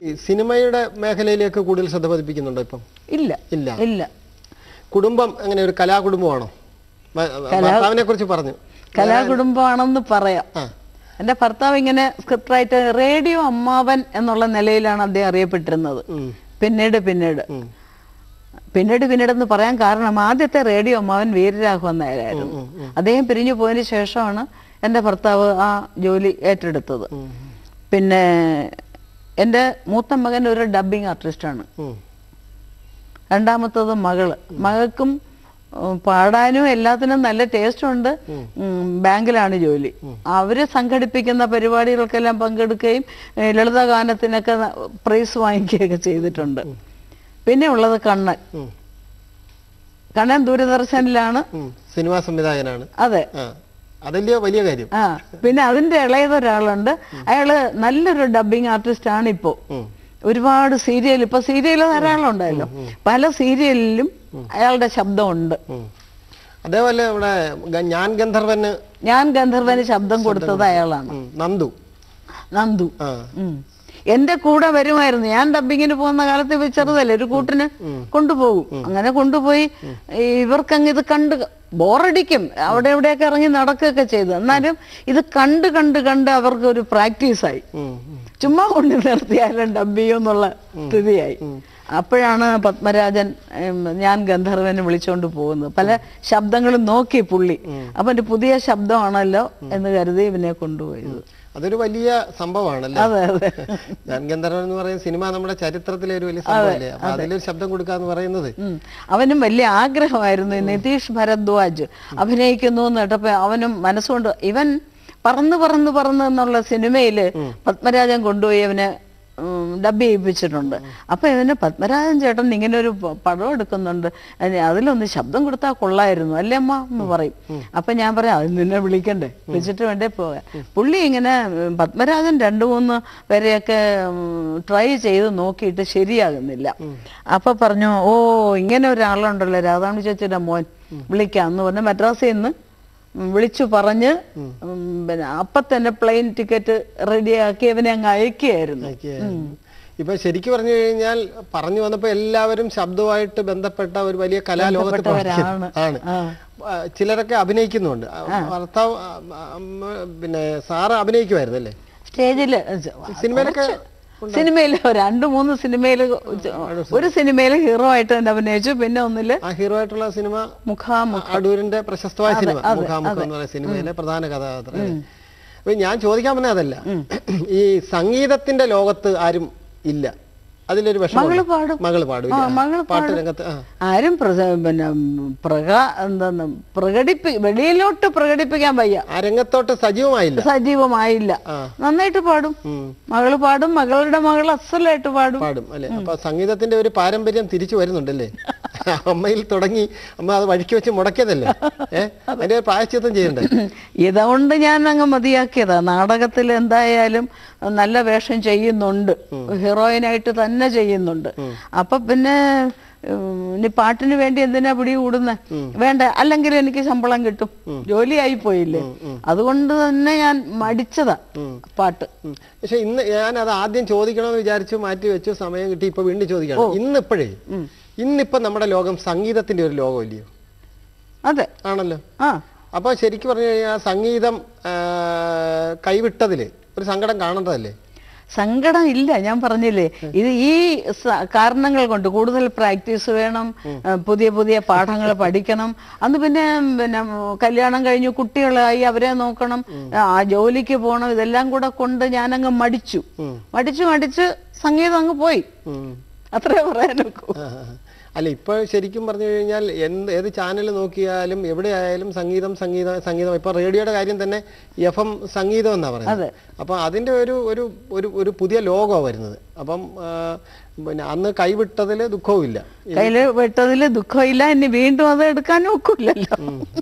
ഈ സിനിമയുടെ മേഖലയിലേക്ക് കൂടുതൽ ശ്രദ്ധ പതിപ്പിക്കുന്നുണ്ടോ ഇപ്പം ഇല്ല ഇല്ല ഇല്ല കുടുംബം എങ്ങനെ ഒരു കലാകുടുംബമാണോ ഭർത്താവിനെ കുറിച്ച് പറഞ്ഞു കലാകുടുംബമാണെന്ന് പറയാം ആ എൻ്റെ ഭർത്താവ് ഇങ്ങനെ സ്ക്രിപ്റ്റ് റൈറ്റർ റേഡിയോ അമ്മാവൻ എന്നുള്ള നിലയിലാണ് അദ്ദേഹം അറിയപ്പെട്ടിരുന്നത് ഉം. പിന്നീട് പിന്നീട് ഉം. പിന്നീട് പിന്നീടെന്ന് പറയാൻ കാരണം ആദ്യത്തെ റേഡിയോ അമ്മാവൻ വീരരാഘവൻ നായരായിരുന്നു അദ്ദേഹം പിരിഞ്ഞു പോയതിന് ശേഷമാണ് എൻ്റെ ഭർത്താവ് ആ ജോലി ഏറ്റെടുത്തത് ഉം. പിന്നെ എൻ്റെ മൂത്ത മകൻ ഒരു ഡബ്ബിംഗ് ആർട്ടിസ്റ്റാണ് ഉം. രണ്ടാമത്തത് മകള് മകൾക്കും ഉം, പാടാനും എല്ലാത്തിനും നല്ല ടേസ്റ്റ് ഉണ്ട് ഉം, ബാങ്കിലാണ് ജോലി അവര് സംഘടിപ്പിക്കുന്ന പരിപാടികൾക്കെല്ലാം പങ്കെടുക്കുകയും ഏ, ലളിതഗാനത്തിനൊക്കെ ന- പ്രൈസ് വാങ്ങിക്കുകയൊക്കെ ചെയ്തിട്ടുണ്ട് പിന്നെ ഉള്ളത് കണ്ണൻ ഉം. കണ്ണൻ ദൂരദർശനിലാണ് ഉം. സിനിമാ സംവിധായകനാണ് അതെ ആ അതല്ലയോ വലിയ കാര്യം ആ പിന്നെ അതിന്റെ ഇളയതൊരാളുണ്ട് അയാള് നല്ലൊരു ഡബിങ് ആർട്ടിസ്റ്റ് ആണ് ഇപ്പോ ഉം. ഒരുപാട് സീരിയൽ ഇപ്പൊ സീരിയൽ ധാരാളം ഉണ്ടല്ലോ പല സീരിയലിലും അയാളുടെ ശബ്ദമുണ്ട് ഉം. അതേപോലെ ഇവിടെ ഗ- ഞാൻ ഗന്ധർവന് ഞാൻ ഗന്ധർവന് ശബ്ദം കൊടുത്തത് അയാളാണ് ഉം, നന്ദു നന്ദു ആ ഉം. എന്റെ കൂടെ വരുമായിരുന്നു ഞാൻ ഡബിങ്ങിന് പോകുന്ന കാലത്ത് ഇവ ചെറുതല്ലേ ഒരു കൂട്ടിന് കൊണ്ടുപോകും അങ്ങനെ കൊണ്ടുപോയി ഇവർക്കങ്ങ് ഇത് കണ്ട് ബോറടിക്കും അവിടെ എവിടെയൊക്കെ ഇറങ്ങി നടക്കുകയൊക്കെ ചെയ്തു എന്നാലും ഇത് കണ്ട് കണ്ട് കണ്ട് അവർക്ക് ഒരു പ്രാക്ടീസായി ഉം, ഉം. ചുമ്മാ കൊണ്ട് നിർത്തിയാലും ഡബ് ചെയ്യുമെന്നുള്ള സ്ഥിതിയായി അപ്പോഴാണ് പത്മരാജൻ ഉം, ഞാൻ ഗന്ധർവനെ വിളിച്ചുകൊണ്ട് പോകുന്നത് പല ശബ്ദങ്ങളും നോക്കി പുള്ളി അപ്പൊ ഒരു പുതിയ ശബ്ദമാണല്ലോ എന്ന് കരുതി ഇവനെ കൊണ്ടുപോയത് അതൊരു വലിയ സംഭവമാണല്ലേ അതെ അതെ ഞാൻ ഗന്ധർവൻ എന്ന് പറയുന്ന സിനിമ നമ്മുടെ ചരിത്രത്തിലെ ഒരു വലിയ സംഭവമല്ലേ അപ്പൊ അതിലൊരു ശബ്ദം കൊടുക്കാന്ന് പറയുന്നത് ഉം. അവനും വലിയ ആഗ്രഹമായിരുന്നു ഈ നിതീഷ് ഭരദ്വാജ് അഭിനയിക്കുന്നു എന്ന് കേട്ടപ്പോ അവനും മനസ്സുകൊണ്ട് ഇവൻ പറന്ന് പറന്ന് പറന്ന് എന്നുള്ള സിനിമയില് പത്മരാജൻ കൊണ്ടുപോയി അവനെ ഉം, ഡബ് ചെയ്യിപ്പിച്ചിട്ടുണ്ട് അപ്പൊ ഇവന് പത്മരാജൻ ചേട്ടൻ ഇങ്ങനെ ഒരു പ- പടം എടുക്കുന്നുണ്ട് അതിന് അതിലൊന്ന് ശബ്ദം കൊടുത്താൽ കൊള്ളായിരുന്നു അല്ലേ അമ്മ എന്ന് പറയും അപ്പൊ ഞാൻ പറയാം അത് നിന്നെ വിളിക്കണ്ടേ വിളിച്ചിട്ട് വേണ്ടേ പോകാൻ പുള്ളി ഇങ്ങനെ ഉം, പത്മരാജൻ രണ്ടു മൂന്ന് പേരെയൊക്കെ ട്രൈ ചെയ്ത് നോക്കിയിട്ട് ശരിയാകുന്നില്ല അപ്പൊ പറഞ്ഞു ഓ ഇങ്ങനെ ഒരാളുണ്ടല്ലോ രാധാമണി ചേച്ചിയുടെ മോൻ വിളിക്കാം എന്ന് പറഞ്ഞ് മദ്രാസിൽ നിന്ന് വിളിച്ചു പറഞ്ഞ് ഉം, പിന്നെ അപ്പൊ തന്നെ പ്ലെയിൻ ടിക്കറ്റ് റെഡിയാക്കി അവനെ അങ്ങ് അയക്കുകയായിരുന്നു ഒക്കെയായിരുന്നു. ഇപ്പൊ ശരിക്കും പറഞ്ഞു കഴിഞ്ഞാൽ പറഞ്ഞു വന്നപ്പോ എല്ലാവരും ശബ്ദവുമായിട്ട് ബന്ധപ്പെട്ട ഒരു വലിയ കലാലോകത്ത് പ്രവർത്തിക്കുന്ന- ആണ് ആ. ആ, ചിലരൊക്കെ അഭിനയിക്കുന്നുണ്ട് ആ, ഭർത്താവ് ആ, അമ്മ, പിന്നെ സാറ് അഭിനയിക്കുമായിരുന്നല്ലേ സ്റ്റേജില് സിനിമയിലൊക്കെ സിനിമയില് രണ്ട് മൂന്ന് സിനിമയില് ഒരു സിനിമയില് ഹീറോ ആയിട്ട് തന്നെ അഭിനയിച്ചു പിന്നെ ഒന്നില് ആ ഹീറോ ആയിട്ടുള്ള സിനിമ മുഖാമുഖ അടൂരിന്റെ പ്രശസ്തമായ സിനിമ മുഖാമുഖം എന്ന് പറയുന്ന സിനിമയിലെ പ്രധാന കഥാപാത്രം അപ്പൊ ഞാൻ ചോദിക്കാൻ വന്ന അതല്ല ഈ സംഗീതത്തിന്റെ ലോകത്ത് ആരും ഇല്ല അതിലൊരു വിഷമം മകള് പാടും. മകള് പാടും ഇല്ല. മകള് പാട്ട് രംഗത്ത് ആ ആരും പ്രസ- പിന്നെ പ്രകാ എന്താണ് പ്രകടിപ്പി വെളിയിലോട്ട് പ്രകടിപ്പിക്കാൻ വയ്യ ആ രംഗത്തോട്ട് സജീവമായില്ല സജീവമായില്ല ആ. നന്നായിട്ട് പാടും ഉം. മകള് പാടും മകളുടെ മകൾ അസലായിട്ട് പാടും പാടും അല്ലെ അപ്പൊ സംഗീതത്തിന്റെ ഒരു പാരമ്പര്യം തിരിച്ചു വരുന്നുണ്ടല്ലേ അമ്മയിൽ തുടങ്ങി അമ്മ അത് വഴിക്ക് വെച്ച് മുടക്കിയതല്ലേ ഏഹ് അതിന്റെ ഒരു പ്രായശ്ചിത്തം ചെയ്യണ്ടേ ഇതുകൊണ്ട് ഞാൻ അങ്ങ് മതിയാക്കിയതാ നാടകത്തിൽ എന്തായാലും നല്ല വേഷം ചെയ്യുന്നുണ്ട് ഹീറോയിനായിട്ട് തന്നെ ചെയ്യുന്നുണ്ട് അപ്പൊ പിന്നെ ഉം, ഇനി പാട്ടിന് വേണ്ടി എന്തിനാ പിടി കൂടുന്നേ വേണ്ട അല്ലെങ്കിൽ എനിക്ക് ശമ്പളം കിട്ടും ജോലിയായി പോയില്ലേ അതുകൊണ്ട് തന്നെ ഞാൻ മടിച്ചതാ പാട്ട് ഉം. പക്ഷെ ഇന്ന് ഞാൻ അത് ആദ്യം ചോദിക്കണമെന്ന് വിചാരിച്ചു മാറ്റി വെച്ചു സമയം കിട്ടി ഇപ്പൊ വീണ്ടും ചോദിക്കണം ഇന്നിപ്പോഴേ ഇന്നിപ്പോ നമ്മുടെ ലോകം സംഗീതത്തിന്റെ ഒരു ലോകമല്ലയോ അതെ ആണല്ലോ ആ അപ്പൊ ശരിക്കും പറഞ്ഞു കഴിഞ്ഞാൽ സംഗീതം ആ, കൈവിട്ടതില് ഒരു സങ്കടം കാണേണ്ടതല്ലേ സങ്കടം ഇല്ല ഞാൻ പറഞ്ഞില്ലേ ഇത് ഈ സ- കാരണങ്ങൾ കൊണ്ട് കൂടുതൽ പ്രാക്ടീസ് വേണം ഏഹ് പുതിയ പുതിയ പാഠങ്ങൾ പഠിക്കണം അന്ന് പിന്നെ പിന്നെ കല്യാണം കഴിഞ്ഞു കുട്ടികളായി അവരെ നോക്കണം ആ ജോലിക്ക് പോകണം ഇതെല്ലാം കൂടെ കൊണ്ട് ഞാനങ്ങ് മടിച്ചു മടിച്ചു മടിച്ച് സംഗീതം അങ്ങ് പോയി ഉം. അത്രേ പറയാനൊക്കൂ ആ, ആ. അല്ല ഇപ്പൊ ശരിക്കും പറഞ്ഞു കഴിഞ്ഞാൽ എന്ത് ഏത് ചാനൽ നോക്കിയാലും എവിടെ ആയാലും സംഗീതം സംഗീതം സംഗീതം ഇപ്പൊ റേഡിയോയുടെ കാര്യം തന്നെ എഫ് എം സംഗീതം എന്നാ പറയുന്നത് അതെ. അപ്പൊ അതിന്റെ ഒരു ഒരു ഒരു ഒരു പുതിയ ലോകമാണ് വരുന്നത് അപ്പം ആ, പിന്നെ അന്ന് കൈവിട്ടതിൽ ദുഃഖവും ഇല്ല കയ്യില് വിട്ടതില് ദുഃഖമില്ല ഇനി വീണ്ടും അത് എടുക്കാനും ഒക്കില്ലല്ലോ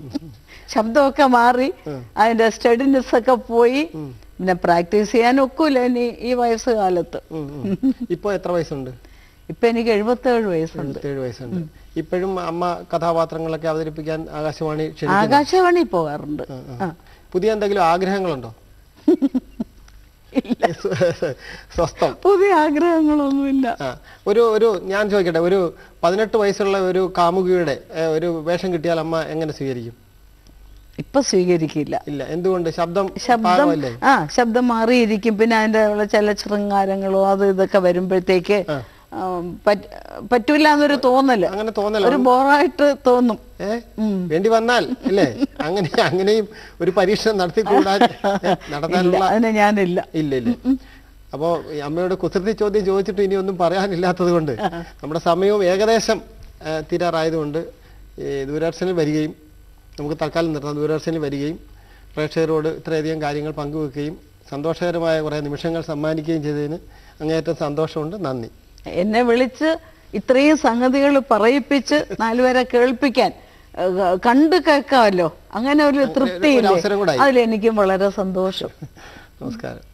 ശബ്ദമൊക്കെ മാറി അതിന്റെ സ്റ്റഡിനെസ് ഒക്കെ പോയി പിന്നെ പ്രാക്ടീസ് ചെയ്യാൻ ഒക്കൂല ഇനി ഈ വയസ്സ് കാലത്ത് ഉം, ഉം. ഇപ്പൊ എത്ര വയസ്സുണ്ട് ഇപ്പൊ എനിക്ക് എഴുപത്തേഴ് വയസ്സുണ്ട് ഇരുപത്തേഴ് വയസ്സുണ്ട് ഇപ്പോഴും അമ്മ കഥാപാത്രങ്ങളൊക്കെ അവതരിപ്പിക്കാൻ ആകാശവാണി ക്ഷണിക്കുന്നു ആകാശവാണി പോകാറുണ്ട് ആ. പുതിയ എന്തെങ്കിലും ആഗ്രഹങ്ങളുണ്ടോ സ്വസ്ഥം പുതിയ ആഗ്രഹങ്ങളൊന്നുമില്ല ആ ഒരു ഒരു ഞാൻ ചോദിക്കട്ടെ ഒരു പതിനെട്ട് വയസ്സുള്ള ഒരു കാമുകിയുടെ ഏ, ഒരു വേഷം കിട്ടിയാൽ അമ്മ എങ്ങനെ സ്വീകരിക്കും ഇപ്പൊ സ്വീകരിക്കില്ല ഇല്ല എന്തുകൊണ്ട് ശബ്ദം ശബ്ദം പാകമല്ലേ ആ ശബ്ദം മാറിയിരിക്കും പിന്നെ അതിന്റെ ഉള്ള ചില ശൃംഗാരങ്ങളോ അത് ഇതൊക്കെ വരുമ്പോഴത്തേക്ക് ആ, പറ്റ- പറ്റൂല എന്നൊരു തോന്നല് അങ്ങനെ തോന്നല ഒരു ബോറായിട്ട് തോന്നും ഏ വേണ്ടി വന്നാൽ അല്ലേ അങ്ങനെ അങ്ങനെയും ഒരു പരീക്ഷണം നടത്തിക്കൂടാ ഏ, നടത്താനുള്ള ഇല്ല അതിന് ഞാനില്ല ഇല്ല ഇല്ല അപ്പോ ഈ അമ്മയോട് കുസൃതി ചോദ്യം ചോദിച്ചിട്ട് ഇനി ഒന്നും പറയാനില്ലാത്തത് കൊണ്ട് നമ്മുടെ സമയവും ഏകദേശം ആ, തീരാറായതുകൊണ്ട് ഈ ദൂരദർശനിൽ വരികയും നമുക്ക് തൽക്കാലം നിർത്താം ദൂരദർശനിൽ വരികയും പ്രേക്ഷകരോട് ഇത്രയധികം കാര്യങ്ങൾ പങ്കുവെക്കുകയും സന്തോഷകരമായ കുറേ നിമിഷങ്ങൾ സമ്മാനിക്കുകയും ചെയ്തതിന് അങ്ങേയറ്റം സന്തോഷമുണ്ട് നന്ദി എന്നെ വിളിച്ച് ഇത്രയും സംഗതികൾ പറയിപ്പിച്ച് നാലുപേരെ കേൾപ്പിക്കാൻ ഏഹ്, കണ്ടു കേൾക്കാമല്ലോ അങ്ങനെ ഒരു തൃപ്തിയില്ലേ അവസരം കൂടായി. അതിലെനിക്കും വളരെ സന്തോഷം നമസ്കാരം